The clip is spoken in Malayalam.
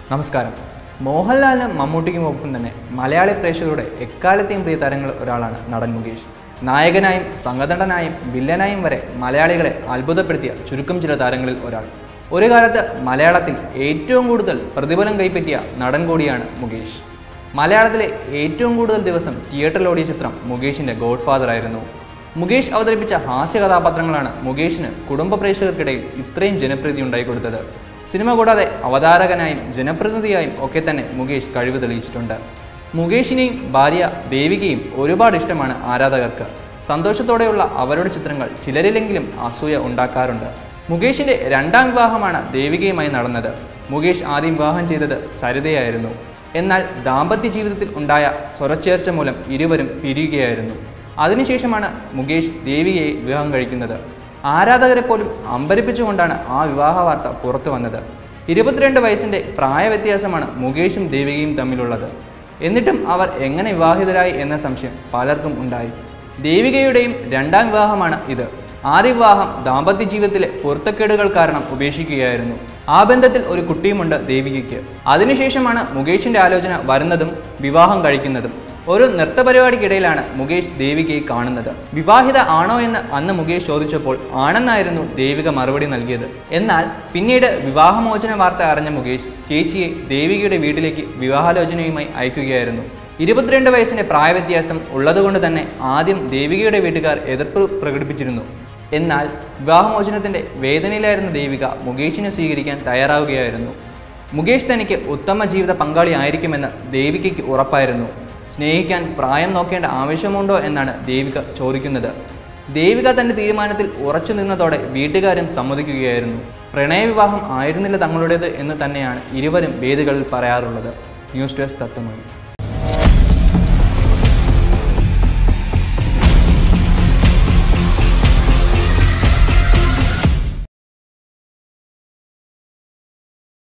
നമസ്കാരം മോഹൻലാലിനും മമ്മൂട്ടിക്കും ഒപ്പം തന്നെ മലയാളി പ്രേക്ഷകരുടെ എക്കാലത്തെയും പ്രിയ താരങ്ങൾ ഒരാളാണ് നടൻ മുകേഷ് നായകനായും സംഘടനായും വില്ലനായും വരെ മലയാളികളെ അത്ഭുതപ്പെടുത്തിയ ചുരുക്കം ചില താരങ്ങളിൽ ഒരാൾ ഒരു കാലത്ത് മലയാളത്തിൽ ഏറ്റവും കൂടുതൽ പ്രതിഫലം കൈപ്പറ്റിയ നടൻ കൂടിയാണ് മുകേഷ് മലയാളത്തിലെ ഏറ്റവും കൂടുതൽ ദിവസം തിയേറ്ററിൽ ഓടിയ ചിത്രം മുകേഷിൻ്റെ ഗോഡ് ഫാദർ ആയിരുന്നു മുകേഷ് അവതരിപ്പിച്ച ഹാസ്യ കഥാപാത്രങ്ങളാണ് മുകേഷിന് കുടുംബ പ്രേക്ഷകർക്കിടയിൽ ഇത്രയും ജനപ്രീതി ഉണ്ടായിക്കൊടുത്തത് സിനിമ കൂടാതെ അവതാരകനായും ജനപ്രതിനിധിയായും ഒക്കെ തന്നെ മുകേഷ് കഴിവ് തെളിയിച്ചിട്ടുണ്ട് മുകേഷിനെയും ഭാര്യ ദേവികയും ഒരുപാട് ഇഷ്ടമാണ് ആരാധകർക്ക് സന്തോഷത്തോടെയുള്ള അവരുടെ ചിത്രങ്ങൾ ചിലരിലെങ്കിലും അസൂയ ഉണ്ടാക്കാറുണ്ട് മുകേഷിന്റെ രണ്ടാം വിവാഹമാണ് ദേവികയുമായി നടന്നത് മുകേഷ് ആദ്യം വിവാഹം ചെയ്തത് സരിതയായിരുന്നു എന്നാൽ ദാമ്പത്യ ജീവിതത്തിൽ ഉണ്ടായ സ്വരച്ചേർച്ച മൂലം ഇരുവരും പിരിയുകയായിരുന്നു അതിനുശേഷമാണ് മുകേഷ് ദേവികയെ വിവാഹം കഴിക്കുന്നത് ആരാധകരെ പോലും അമ്പരിപ്പിച്ചുകൊണ്ടാണ് ആ വിവാഹ വാർത്ത പുറത്തു വന്നത് ഇരുപത്തിരണ്ട് വയസ്സിൻ്റെ പ്രായവ്യത്യാസമാണ് മുകേഷും ദേവികയും തമ്മിലുള്ളത് എന്നിട്ടും അവർ എങ്ങനെ വിവാഹിതരായി എന്ന സംശയം പലർക്കും ഉണ്ടായി ദേവികയുടെയും രണ്ടാം വിവാഹമാണ് ഇത് ആദ്യ വിവാഹം ദാമ്പത്യ ജീവിതത്തിലെ പൊരുത്തക്കേടുകൾ കാരണം ഉപേക്ഷിക്കുകയായിരുന്നു ആ ബന്ധത്തിൽ ഒരു കുട്ടിയുമുണ്ട് ദേവികയ്ക്ക് അതിനുശേഷമാണ് മുകേഷിന്റെ ആലോചന വരുന്നതും വിവാഹം കഴിക്കുന്നതും ഒരു നൃത്തപരിപാടിക്കിടയിലാണ് മുകേഷ് ദേവികയെ കാണുന്നത് വിവാഹിത ആണോ എന്ന് അന്ന് മുകേഷ് ചോദിച്ചപ്പോൾ ആണെന്നായിരുന്നു ദേവിക മറുപടി നൽകിയത് എന്നാൽ പിന്നീട് വിവാഹമോചന വാർത്ത അറിഞ്ഞ മുകേഷ് ചേച്ചിയെ ദേവികയുടെ വീട്ടിലേക്ക് വിവാഹാലോചനയുമായി അയക്കുകയായിരുന്നു ഇരുപത്തിരണ്ട് വയസ്സിന്റെ പ്രായവ്യത്യാസം ഉള്ളതുകൊണ്ട് തന്നെ ആദ്യം ദേവികയുടെ വീട്ടുകാർ എതിർപ്പ് പ്രകടിപ്പിച്ചിരുന്നു എന്നാൽ വിവാഹമോചനത്തിന്റെ വേദനയിലായിരുന്ന ദേവിക മുകേഷിനെ സ്വീകരിക്കാൻ തയ്യാറാവുകയായിരുന്നു മുകേഷ് തനിക്ക് ഉത്തമ ജീവിത പങ്കാളിയായിരിക്കുമെന്ന് ദേവികയ്ക്ക് ഉറപ്പായിരുന്നു സ്നേഹിക്കാൻ പ്രായം നോക്കേണ്ട ആവശ്യമുണ്ടോ എന്നാണ് ദേവിക ചോദിക്കുന്നത് ദേവിക തന്റെ തീരുമാനത്തിൽ ഉറച്ചു നിന്നതോടെ വീട്ടുകാരും സമ്മതിക്കുകയായിരുന്നു പ്രണയവിവാഹം ആയിരുന്നില്ല തങ്ങളുടേത് എന്ന് തന്നെയാണ് ഇരുവരും വേദികളിൽ പറയാറുള്ളത് ന്യൂസ് ഡെസ്ക് തത്വമണി